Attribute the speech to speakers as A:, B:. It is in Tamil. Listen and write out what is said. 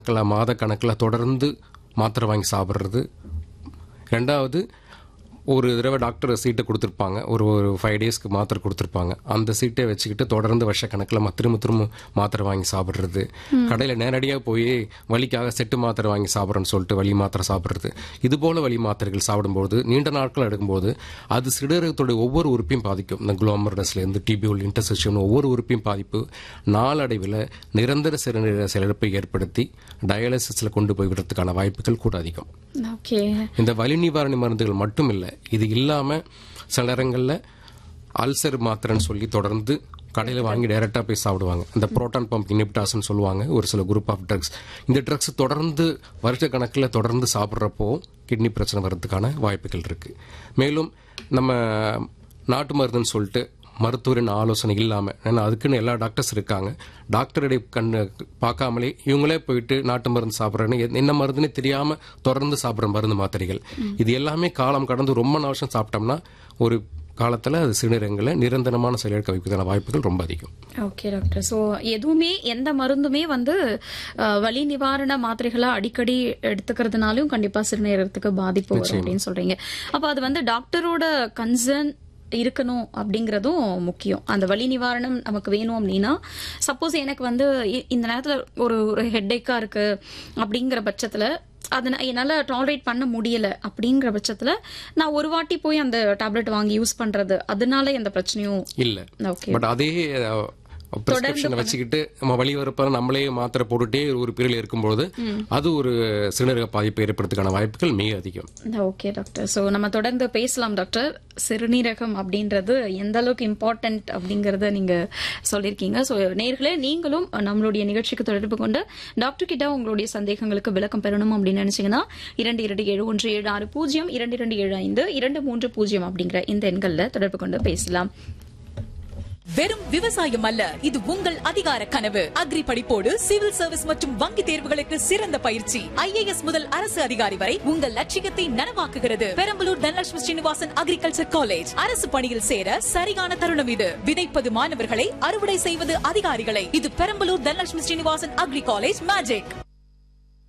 A: கணக்கில் மாத கணக்கில் தொடர்ந்து மாத்திரை வாங்கி சாப்பிட்றது ரெண்டாவது ஒரு தடவை டாக்டர் சீட்டை கொடுத்துருப்பாங்க ஒரு ஒரு ஃபைவ் டேஸ்க்கு மாத்திரை கொடுத்துருப்பாங்க அந்த சீட்டை வச்சுக்கிட்டு தொடர்ந்து வருஷ கணக்கில் திரும்ப திரும்ப மாத்திரை வாங்கி சாப்பிட்றது கடையில் நேரடியாக போய் வலிக்காக செட்டு மாத்திரை வாங்கி சாப்பிட்றேன்னு சொல்லிட்டு வலி மாத்திரை சாப்பிட்றது இது போல வலி மாத்திரைகள் சாப்பிடும்போது நீண்ட நாட்கள் எடுக்கும்போது அது சிறுநீரகத்துடைய ஒவ்வொரு உறுப்பையும் பாதிக்கும் இந்த குளோமரஸ்லேருந்து டிபியூல் இன்டர்செக்ஷன் ஒவ்வொரு உறுப்பையும் பாதிப்பு நாளடைவில் நிரந்தர சிறுநீரக செயலிழப்பை ஏற்படுத்தி டயாலிசிஸில் கொண்டு போய் விடுறதுக்கான வாய்ப்புகள் கூட அதிகம்
B: ஓகே
A: இந்த வலி நிவாரணி மருந்துகள் மட்டும் இல்லை இது இல்லாமல் சில நேரங்களில் அல்சர் மாத்திரைன்னு சொல்லி தொடர்ந்து கடையில் வாங்கி டைரெக்டாக போய் சாப்பிடுவாங்க இந்த புரோட்டான் பம்ப் இனிப்டாஸ்னு சொல்லுவாங்க ஒரு சில குரூப் ஆஃப் ட்ரக்ஸ் இந்த ட்ரக்ஸ் தொடர்ந்து வருஷ கணக்கில் தொடர்ந்து சாப்பிட்றப்போ கிட்னி பிரச்சனை வர்றதுக்கான வாய்ப்புகள் இருக்குது மேலும் நம்ம நாட்டு மருந்துன்னு சொல்லிட்டு மருத்துவரின் ஆலோசனை இல்லாமல் ஏன்னா அதுக்குன்னு எல்லா டாக்டர்ஸ் இருக்காங்க டாக்டருடைய கண்ணு பார்க்காமலே இவங்களே போயிட்டு நாட்டு மருந்து சாப்பிட்றேன்னு என்ன மருந்துன்னே தெரியாமல் தொடர்ந்து சாப்பிட்ற மருந்து மாத்திரைகள் இது எல்லாமே காலம் கடந்து ரொம்ப வருஷம் சாப்பிட்டோம்னா ஒரு காலத்தில் அது சிறுநீரகங்களை நிரந்தரமான செயலிழக்க வைப்பதற்கான வாய்ப்புகள் ரொம்ப அதிகம்
B: ஓகே டாக்டர் ஸோ எதுவுமே எந்த மருந்துமே வந்து அஹ், வலி நிவாரண மாத்திரைகளா அடிக்கடி எடுத்துக்கிறதுனாலும் கண்டிப்பா சிறுநீரகத்துக்கு பாதிப்பு வரும் அப்படின்னு சொல்றீங்க அப்ப அது வந்து டாக்டரோட கன்சர்ன் இருக்கணும் அப்படிங்கறதும் முக்கியம் அந்த வலி நிவாரணம் நமக்கு வேணும் அப்படின்னா சப்போஸ் எனக்கு வந்து இ- இந்த நேரத்துல ஒரு ஒரு ஹெட்டேக்கா இருக்கு அப்படிங்கிற பட்சத்துல அதை நான் என்னால டாலரேட் பண்ண முடியல அப்படிங்கிற பட்சத்துல நான் ஒரு வாட்டி போய் அந்த டேப்லெட் வாங்கி யூஸ் பண்றது அதனால எந்த பிரச்சனையும்
A: இல்லை
B: ஓகே
A: பட் அதே ப்ரிஸ்கிரிப்ஷனை வச்சுக்கிட்டு நம்ம வழி வரப்ப நம்மளே மாத்திரை போட்டுட்டே ஒரு பீரியல் இருக்கும்போது அது ஒரு சிறுநீரக பாதிப்பு ஏற்படுறதுக்கான வாய்ப்புகள் மிக அதிகம்
B: ஓகே டாக்டர் ஸோ நம்ம தொடர்ந்து பேசலாம் டாக்டர் சிறுநீரகம் அப்படின்றது எந்த அளவுக்கு இம்பார்ட்டன்ட் அப்படிங்கறத நீங்க சொல்லியிருக்கீங்க ஸோ நேர்களே நீங்களும் நம்மளுடைய நிகழ்ச்சிக்கு தொடர்பு கொண்டு டாக்டர் கிட்ட உங்களுடைய சந்தேகங்களுக்கு விளக்கம் பெறணும் அப்படின்னு நினைச்சீங்கன்னா இரண்டு இரண்டு ஏழு ஒன்று ஏழு ஆறு பூஜ்ஜியம் இரண்டு இரண்டு ஏழு ஐந்து இரண்டு மூன்று பூஜ்ஜியம் அப்படிங்கிற இந்த எண்கள்ல தொடர்பு கொண்டு பேசலாம்
C: வெறும் விவசாயம் அல்ல இது உங்கள் அதிகார கனவு அக்ரி படிப்போடு சிவில் சர்வீஸ் மற்றும் வங்கி தேர்வுகளுக்கு சிறந்த பயிற்சி ஐஏஎஸ் முதல் அரசு அதிகாரி வரை உங்கள் லட்சியத்தை நனவாக்குகிறது பெரம்பலூர் தனலட்சுமி ஸ்ரீனிவாசன் அக்ரிகல்ச்சர் காலேஜ் அரசு பணியில் சேர சரியான தருணம் இது விதைப்பது மாணவர்களை அறுவடை செய்வது அதிகாரிகளை இது Perambalur Dhanalakshmi Srinivasan agri college magic